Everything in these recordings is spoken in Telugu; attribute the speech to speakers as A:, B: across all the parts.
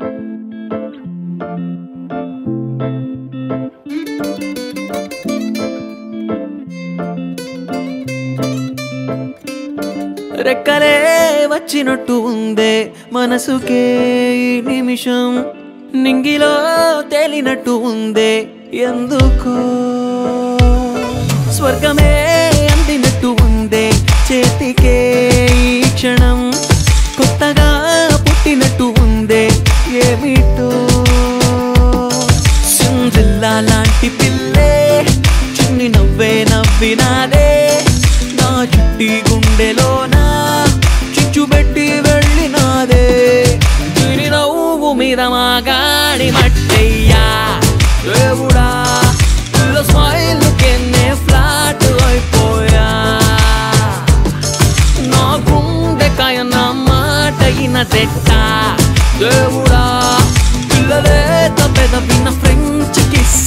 A: రెక్కలే వచ్చినట్టు ఉందే మనసుకే ఈ నిమిషం నింగిలో తేలినట్టు ఉందే ఎందుకో స్వర్గమే అందినట్టు ఉందే చేతికే ఈ క్షణం కొత్తగా పుట్టినట్టు ఉందే ఏమిటో సింజిల్లా లాంటి పిల్లే చిన్ని నవ్వే నవ్వినాదే నా చుట్టి గుండెలోనా చిచ్చు పెట్టి వెళ్ళినాదే దీని నవ్వు మీద మా గాడి మట్టయ్యా దేవుడా పిల్ల స్మైల్ కెన్నే ఫ్లాట్ అయిపోయా నా గుండెకాయ నా మాట ఇన తెట్ట దేవుడా పిల్లలే తప్పెద విన్న ఫ్రెంచ్ కిస్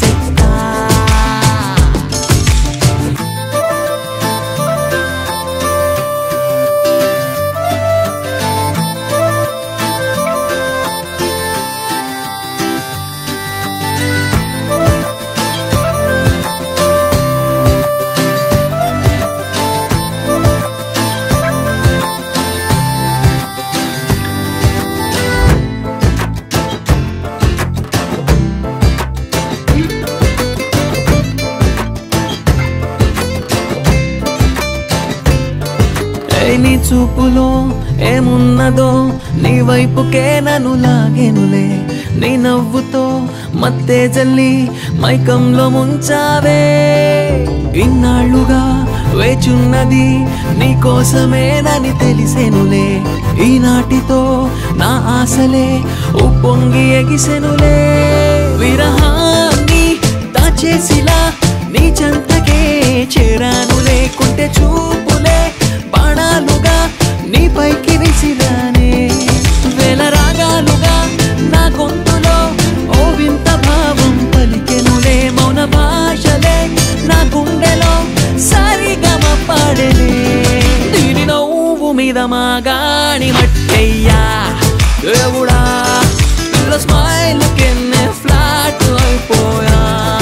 A: ఏయ్ నీ చూపులో ఏమున్నదో నీ వైపుకే నన్ను లాగేనులే నీ నవ్వుతో మత్తే జల్లి మైకంలో ముంచావే ఇన్నాళ్ళుగా వేచున్నది నీ కోసమేనని తెలిసెనులే ఈనాటితో నా ఆశలే ఉప్పొంగి ఎగిసెనులే విరహాన్ని దాచేసిలా నీ చెంతకే చేరాను లేకుంటే చూపులే బాణాలుగా నీ పైకి విసిరానే వేల రాగాలుగా నా గొంతులో ఓ వింత భావం పలికెనులే మౌన భాషలే నా గుండెలో సారిగమ పాడలే దీని నవ్వు మీద మా గాడి మట్టయ్యా దేవుడా పిల్ల స్మైల్ కెన్నే ఫ్లాట్ అయిపోయా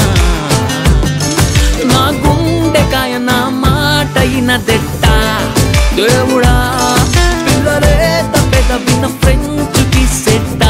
A: నా గుండెకాయ నా మాట ఇన దెట్ట దేవుడా పిల్లలే తప్పే తప్పిన ఫ్రెంచ్ కి సెట్టా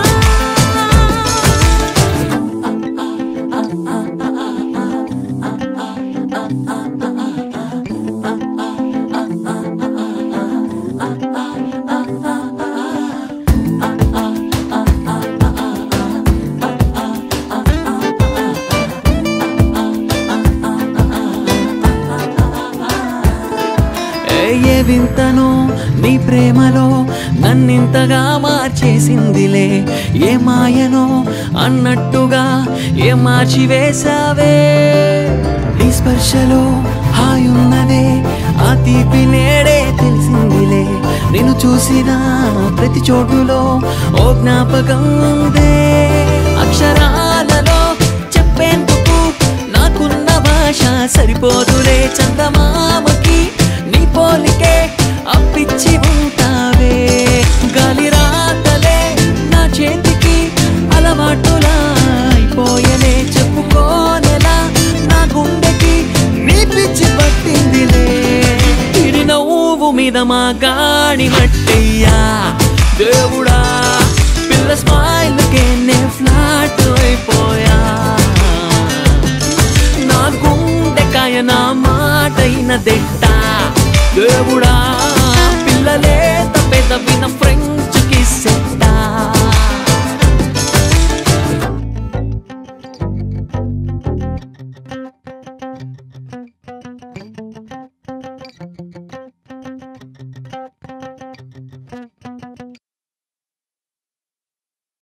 A: ఏ ఏ వింతనో నీ ప్రేమలో నన్నింతగా మార్చేసిందిలే ఏ మాయనో అన్నట్టుగా ఏ మార్చి వేసావే నీ స్పర్శలో హాయున్నదే ఆ తీపి నేడే తెలిసిందిలే నేను చూసిన ప్రతి చోటులో ఓ జ్ఞాపకం ఉందే అక్షరాలలో చెప్పేందుకు నాకున్న భాష సరిపోదులే చందమామకి నీ పోలికే అప్పిచ్చి ఉంటావే గాలి రాతలే నా చేతికి అలవాటులా అయిపోయలే చెప్పుకోనెలా నా గుండెకి నీ పిచ్చి పట్టిందిలే ఇది నవ్వు మీద మా గాడి మట్టయ్యా దేవుడా పిల్ల స్మైల్ నే ఫ్లాట్ అయిపోయా నా గుండెకాయ నా మాట అయిన దెట్ట దేవుడా పిల్లలే తప్పే తప్పిన